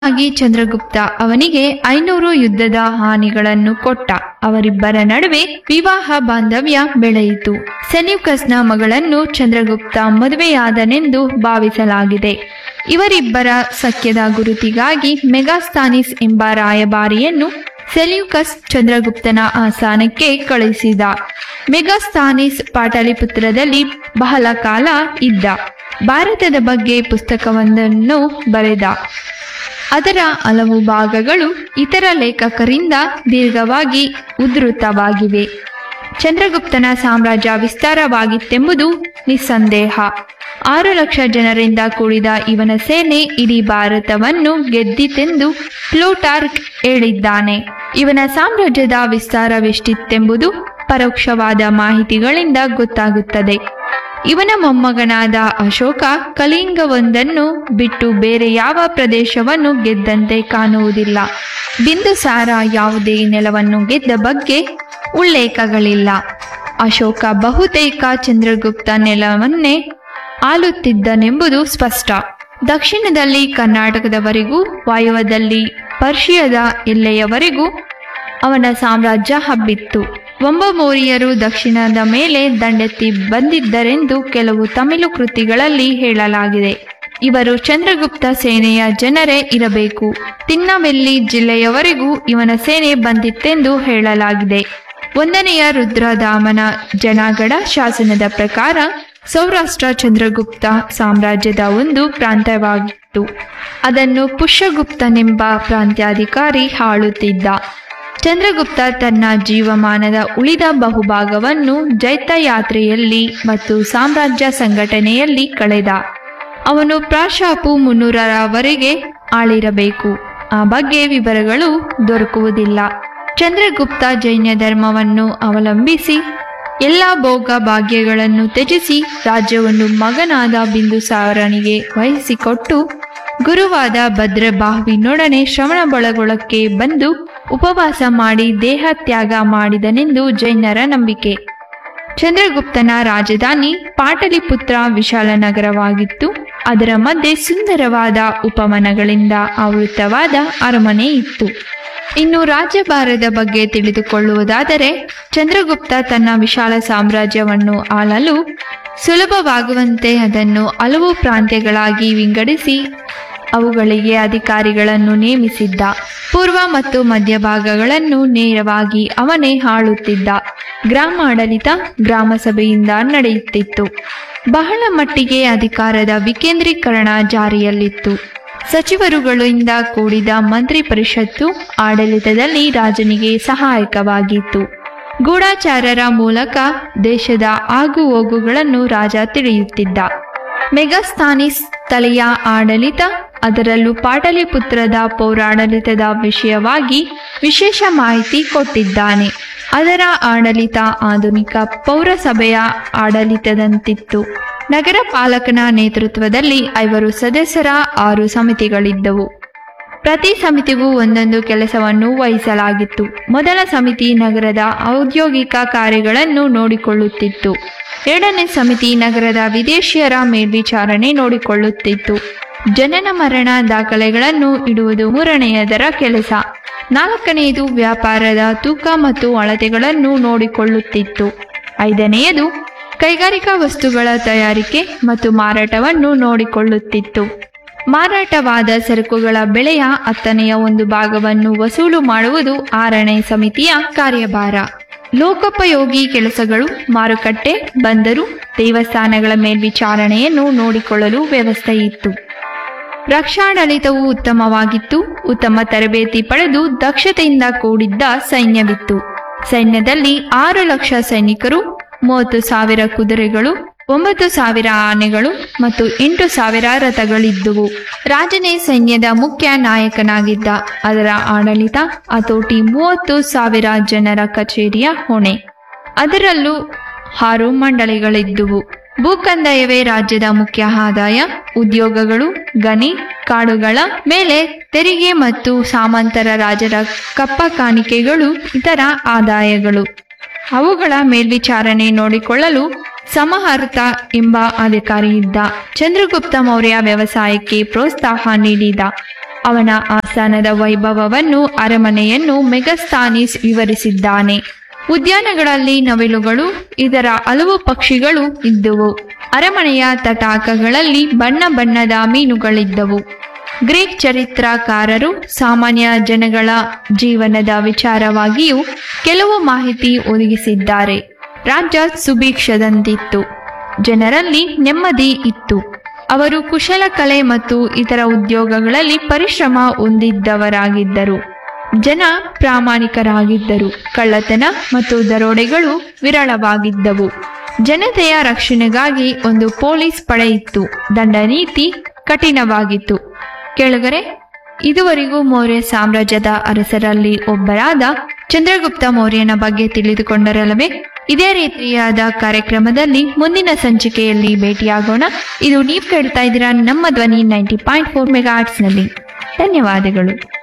ಆಗಿ ಚಂದ್ರಗುಪ್ತ ಅವನಿಗೆ ಐನೂರು ಯುದ್ಧದ ಹಾನಿಗಳನ್ನು ಕೊಟ್ಟ ಅವರಿಬ್ಬರ ನಡುವೆ ವಿವಾಹ ಬಾಂಧವ್ಯ ಬೆಳೆಯಿತು ಸೆಲ್ಯೂಕಸ್ನ ಮಗಳನ್ನು ಚಂದ್ರಗುಪ್ತ ಮದುವೆಯಾದನೆಂದು ಭಾವಿಸಲಾಗಿದೆ ಇವರಿಬ್ಬರ ಸಖ್ಯದ ಗುರುತಿಗಾಗಿ ಮೆಗಾಸ್ತಾನಿಸ್ ಎಂಬ ರಾಯಭಾರಿಯನ್ನು ಸೆಲ್ಯೂಕಸ್ ಚಂದ್ರಗುಪ್ತನ ಆಸ್ಥಾನಕ್ಕೆ ಕಳುಹಿಸಿದ ಮೆಗಾಸ್ತಾನಿಸ್ ಪಾಟಲಿಪುತ್ರದಲ್ಲಿ ಬಹಳ ಕಾಲ ಇದ್ದ ಭಾರತದ ಬಗ್ಗೆ ಪುಸ್ತಕವೊಂದನ್ನು ಬರೆದ ಅದರ ಹಲವು ಭಾಗಗಳು ಇತರ ಲೇಖಕರಿಂದ ದೀರ್ಘವಾಗಿ ಉದ್ಧೃತವಾಗಿವೆ ಚಂದ್ರಗುಪ್ತನ ಸಾಮ್ರಾಜ್ಯ ವಿಸ್ತಾರವಾಗಿತ್ತೆಂಬುದು ನಿಸ್ಸಂದೇಹ ಆರು ಲಕ್ಷ ಜನರಿಂದ ಕೂಡಿದ ಇವನ ಸೇನೆ ಇಡೀ ಭಾರತವನ್ನು ಗೆದ್ದಿತೆಂದು ಪ್ಲೂಟಾರ್ಕ್ ಹೇಳಿದ್ದಾನೆ ಇವನ ಸಾಮ್ರಾಜ್ಯದ ವಿಸ್ತಾರವೆಷ್ಟಿತ್ತೆಂಬುದು ಪರೋಕ್ಷವಾದ ಮಾಹಿತಿಗಳಿಂದ ಗೊತ್ತಾಗುತ್ತದೆ ಇವನ ಮೊಮ್ಮಗನಾದ ಅಶೋಕ ಕಲಿಂಗವೊಂದನ್ನು ಬಿಟ್ಟು ಬೇರೆ ಯಾವ ಪ್ರದೇಶವನ್ನು ಗೆದ್ದಂತೆ ಕಾಣುವುದಿಲ್ಲ ಬಿಂದುಸಾರ ಯಾವುದೇ ನೆಲವನ್ನು ಗೆದ್ದ ಬಗ್ಗೆ ಉಲ್ಲೇಖಗಳಿಲ್ಲ ಅಶೋಕ ಬಹುತೇಕ ಚಂದ್ರಗುಪ್ತ ನೆಲವನ್ನೇ ಆಳುತ್ತಿದ್ದನೆಂಬುದು ಸ್ಪಷ್ಟ ದಕ್ಷಿಣದಲ್ಲಿ ಕರ್ನಾಟಕದವರೆಗೂ ವಾಯುವ್ಯದಲ್ಲಿ ಪರ್ಷಿಯದ ಎಲ್ಲೆಯವರೆಗೂ ಅವನ ಸಾಮ್ರಾಜ್ಯ ಹಬ್ಬಿತ್ತು ಒಂಬಮೋರಿಯರು ದಕ್ಷಿಣದ ಮೇಲೆ ದಂಡೆತ್ತಿ ಬಂದಿದ್ದರೆಂದು ಕೆಲವು ತಮಿಳು ಕೃತಿಗಳಲ್ಲಿ ಹೇಳಲಾಗಿದೆ ಇವರು ಚಂದ್ರಗುಪ್ತ ಸೇನೆಯ ಜನರೇ ಇರಬೇಕು ತಿನ್ನವೆಲ್ಲಿ ಜಿಲ್ಲೆಯವರೆಗೂ ಇವನ ಸೇನೆ ಬಂದಿತ್ತೆಂದು ಹೇಳಲಾಗಿದೆ ಒಂದನೆಯ ರುದ್ರದಾಮನ ಜನಾಗಢ ಶಾಸನದ ಪ್ರಕಾರ ಸೌರಾಷ್ಟ್ರ ಚಂದ್ರಗುಪ್ತ ಸಾಮ್ರಾಜ್ಯದ ಒಂದು ಪ್ರಾಂತ್ಯವಾಗಿತ್ತು ಅದನ್ನು ಪುಷ್ಯಗುಪ್ತನೆಂಬ ಪ್ರಾಂತ್ಯಾಧಿಕಾರಿ ಆಳುತ್ತಿದ್ದ ಚಂದ್ರಗುಪ್ತ ತನ್ನ ಜೀವಮಾನದ ಉಳಿದ ಬಹುಭಾಗವನ್ನು ಜೈತ ಯಾತ್ರೆಯಲ್ಲಿ ಮತ್ತು ಸಾಮ್ರಾಜ್ಯ ಸಂಘಟನೆಯಲ್ಲಿ ಕಳೆದ ಅವನು ಪ್ರಾಶಾಪು ಮುನ್ನೂರರವರೆಗೆ ಆಳಿರಬೇಕು ಆ ಬಗ್ಗೆ ವಿವರಗಳು ದೊರಕುವುದಿಲ್ಲ ಚಂದ್ರಗುಪ್ತ ಜೈನ ಧರ್ಮವನ್ನು ಅವಲಂಬಿಸಿ ಎಲ್ಲ ಭೋಗ ಭಾಗ್ಯಗಳನ್ನು ತ್ಯಜಿಸಿ ರಾಜ್ಯವನ್ನು ಮಗನಾದ ಬಿಂದುಸಾರನಿಗೆ ವಹಿಸಿಕೊಟ್ಟು ಗುರುವಾದ ಭದ್ರಬಾಹುವಿನೊಡನೆ ಶ್ರವಣಬೆಳಗೊಳಕ್ಕೆ ಬಂದು ಉಪವಾಸ ಮಾಡಿ ದೇಹ ತ್ಯಾಗ ಮಾಡಿದನೆಂದು ಜೈನರ ನಂಬಿಕೆ ಚಂದ್ರಗುಪ್ತನ ರಾಜಧಾನಿ ಪಾಟಲಿಪುತ್ರ ವಿಶಾಲ ನಗರವಾಗಿತ್ತು ಅದರ ಮಧ್ಯೆ ಸುಂದರವಾದ ಉಪವನಗಳಿಂದ ಆವೃತವಾದ ಅರಮನೆ ಇತ್ತು ಇನ್ನು ರಾಜ್ಯಭಾರದ ಬಗ್ಗೆ ತಿಳಿದುಕೊಳ್ಳುವುದಾದರೆ ಚಂದ್ರಗುಪ್ತ ತನ್ನ ವಿಶಾಲ ಸಾಮ್ರಾಜ್ಯವನ್ನು ಆಳಲು ಸುಲಭವಾಗುವಂತೆ ಅದನ್ನು ಹಲವು ಪ್ರಾಂತ್ಯಗಳಾಗಿ ವಿಂಗಡಿಸಿ ಅವುಗಳಿಗೆ ಅಧಿಕಾರಿಗಳನ್ನು ನೇಮಿಸಿದ್ದ ಪೂರ್ವ ಮತ್ತು ಮಧ್ಯಭಾಗಗಳನ್ನು ನೇರವಾಗಿ ಅವನೇ ಆಳುತ್ತಿದ್ದ ಗ್ರಾಮ ಆಡಳಿತ ಗ್ರಾಮ ಸಭೆಯಿಂದ ನಡೆಯುತ್ತಿತ್ತು ಬಹಳ ಮಟ್ಟಿಗೆ ಅಧಿಕಾರದ ವಿಕೇಂದ್ರೀಕರಣ ಜಾರಿಯಲ್ಲಿತ್ತು ಸಚಿವರುಗಳಿಂದ ಕೂಡಿದ ಮಂತ್ರಿ ಪರಿಷತ್ತು ಆಡಳಿತದಲ್ಲಿ ರಾಜನಿಗೆ ಸಹಾಯಕವಾಗಿತ್ತು ಗೂಢಾಚಾರರ ಮೂಲಕ ದೇಶದ ಆಗು ಹೋಗುಗಳನ್ನು ರಾಜ ತಿಳಿಯುತ್ತಿದ್ದ ಮೆಗಾಸ್ತಾನಿಸ್ ತಲೆಯ ಆಡಳಿತ ಅದರಲ್ಲೂ ಪಾಟಲಿಪುತ್ರದ ಪೌರಾಡಳಿತದ ವಿಷಯವಾಗಿ ವಿಶೇಷ ಮಾಹಿತಿ ಕೊಟ್ಟಿದ್ದಾನೆ ಅದರ ಆಡಳಿತ ಆಧುನಿಕ ಪೌರಸಭೆಯ ಆಡಳಿತದಂತಿತ್ತು ನಗರ ಪಾಲಕನ ನೇತೃತ್ವದಲ್ಲಿ ಐವರು ಸದಸ್ಯರ ಆರು ಸಮಿತಿಗಳಿದ್ದವು ಪ್ರತಿ ಸಮಿತಿಗೂ ಒಂದೊಂದು ಕೆಲಸವನ್ನು ವಹಿಸಲಾಗಿತ್ತು ಮೊದಲ ಸಮಿತಿ ನಗರದ ಔದ್ಯೋಗಿಕ ಕಾರ್ಯಗಳನ್ನು ನೋಡಿಕೊಳ್ಳುತ್ತಿತ್ತು ಎರಡನೇ ಸಮಿತಿ ನಗರದ ವಿದೇಶಿಯರ ಮೇಲ್ವಿಚಾರಣೆ ನೋಡಿಕೊಳ್ಳುತ್ತಿತ್ತು ಜನನ ಮರಣ ದಾಖಲೆಗಳನ್ನು ಇಡುವುದು ಮೂರನೆಯದರ ಕೆಲಸ ನಾಲ್ಕನೆಯದು ವ್ಯಾಪಾರದ ತೂಕ ಮತ್ತು ಅಳತೆಗಳನ್ನು ನೋಡಿಕೊಳ್ಳುತ್ತಿತ್ತು ಐದನೆಯದು ಕೈಗಾರಿಕಾ ವಸ್ತುಗಳ ತಯಾರಿಕೆ ಮತ್ತು ಮಾರಾಟವನ್ನು ನೋಡಿಕೊಳ್ಳುತ್ತಿತ್ತು ಮಾರಾಟವಾದ ಸರಕುಗಳ ಬೆಲೆಯ ಹತ್ತನೆಯ ಒಂದು ಭಾಗವನ್ನು ವಸೂಲು ಮಾಡುವುದು ಆರನೇ ಸಮಿತಿಯ ಕಾರ್ಯಭಾರ ಲೋಕೋಪಯೋಗಿ ಕೆಲಸಗಳು ಮಾರುಕಟ್ಟೆ ಬಂದರು ದೇವಸ್ಥಾನಗಳ ಮೇಲ್ವಿಚಾರಣೆಯನ್ನು ನೋಡಿಕೊಳ್ಳಲು ವ್ಯವಸ್ಥೆ ಇತ್ತು ರಕ್ಷಾಡಳಿತವು ಉತ್ತಮವಾಗಿತ್ತು ಉತ್ತಮ ತರಬೇತಿ ಪಡೆದು ದಕ್ಷತೆಯಿಂದ ಕೂಡಿದ್ದ ಸೈನ್ಯವಿತ್ತು ಸೈನ್ಯದಲ್ಲಿ ಆರು ಲಕ್ಷ ಸೈನಿಕರು ಮೂವತ್ತು ಸಾವಿರ ಕುದುರೆಗಳು ಒಂಬತ್ತು ಸಾವಿರ ಆನೆಗಳು ಮತ್ತು ಎಂಟು ಸಾವಿರ ರಥಗಳಿದ್ದುವು ರಾಜನೇ ಸೈನ್ಯದ ಮುಖ್ಯ ನಾಯಕನಾಗಿದ್ದ ಅದರ ಆಡಳಿತ ಹತೋಟಿ ಮೂವತ್ತು ಸಾವಿರ ಜನರ ಕಚೇರಿಯ ಹೊಣೆ ಅದರಲ್ಲೂ ಆರು ಮಂಡಳಿಗಳಿದ್ದುವು ಭೂಕಂದಾಯವೇ ರಾಜ್ಯದ ಮುಖ್ಯ ಆದಾಯ ಉದ್ಯೋಗಗಳು ಗಣಿ ಕಾಡುಗಳ ಮೇಲೆ ತೆರಿಗೆ ಮತ್ತು ಸಾಮಂತರ ರಾಜರ ಕಪ್ಪ ಕಾಣಿಕೆಗಳು ಇತರ ಆದಾಯಗಳು ಅವುಗಳ ಮೇಲ್ವಿಚಾರಣೆ ನೋಡಿಕೊಳ್ಳಲು ಸಮಹರ್ತ ಎಂಬ ಅಧಿಕಾರಿ ಇದ್ದ ಚಂದ್ರಗುಪ್ತ ಮೌರ್ಯ ವ್ಯವಸಾಯಕ್ಕೆ ಪ್ರೋತ್ಸಾಹ ನೀಡಿದ ಅವನ ಆಸ್ಥಾನದ ವೈಭವವನ್ನು ಅರಮನೆಯನ್ನು ಮೆಗಸ್ತಾನಿಸ್ ವಿವರಿಸಿದ್ದಾನೆ ಉದ್ಯಾನಗಳಲ್ಲಿ ನವಿಲುಗಳು ಇದರ ಹಲವು ಪಕ್ಷಿಗಳು ಇದ್ದುವು ಅರಮನೆಯ ತಟಾಕಗಳಲ್ಲಿ ಬಣ್ಣ ಬಣ್ಣದ ಮೀನುಗಳಿದ್ದವು ಗ್ರೀಕ್ ಚರಿತ್ರಕಾರರು ಸಾಮಾನ್ಯ ಜನಗಳ ಜೀವನದ ವಿಚಾರವಾಗಿಯೂ ಕೆಲವು ಮಾಹಿತಿ ಒದಗಿಸಿದ್ದಾರೆ ರಾಜ್ಯ ಸುಭಿಕ್ಷದಂತಿತ್ತು ಜನರಲ್ಲಿ ನೆಮ್ಮದಿ ಇತ್ತು ಅವರು ಕುಶಲಕಲೆ ಮತ್ತು ಇತರ ಉದ್ಯೋಗಗಳಲ್ಲಿ ಪರಿಶ್ರಮ ಹೊಂದಿದ್ದವರಾಗಿದ್ದರು ಜನ ಪ್ರಾಮಾಣಿಕರಾಗಿದ್ದರು ಕಳ್ಳತನ ಮತ್ತು ದರೋಡೆಗಳು ವಿರಳವಾಗಿದ್ದವು ಜನತೆಯ ರಕ್ಷಣೆಗಾಗಿ ಒಂದು ಪೊಲೀಸ್ ಪಡೆ ಇತ್ತು ದಂಡ ನೀತಿ ಕಠಿಣವಾಗಿತ್ತು ಕೆಳಗರೆ ಇದುವರೆಗೂ ಮೌರ್ಯ ಸಾಮ್ರಾಜ್ಯದ ಅರಸರಲ್ಲಿ ಒಬ್ಬರಾದ ಚಂದ್ರಗುಪ್ತ ಮೌರ್ಯನ ಬಗ್ಗೆ ತಿಳಿದುಕೊಂಡರಲ್ಲವೇ ಇದೇ ರೀತಿಯಾದ ಕಾರ್ಯಕ್ರಮದಲ್ಲಿ ಮುಂದಿನ ಸಂಚಿಕೆಯಲ್ಲಿ ಭೇಟಿಯಾಗೋಣ ಇದು ನೀವು ಕೇಳ್ತಾ ಇದ್ದೀರಾ ನಮ್ಮ ಧ್ವನಿ ನೈಂಟಿ ಪಾಯಿಂಟ್ ಫೋರ್ ಮೆಗಾ ನಲ್ಲಿ ಧನ್ಯವಾದಗಳು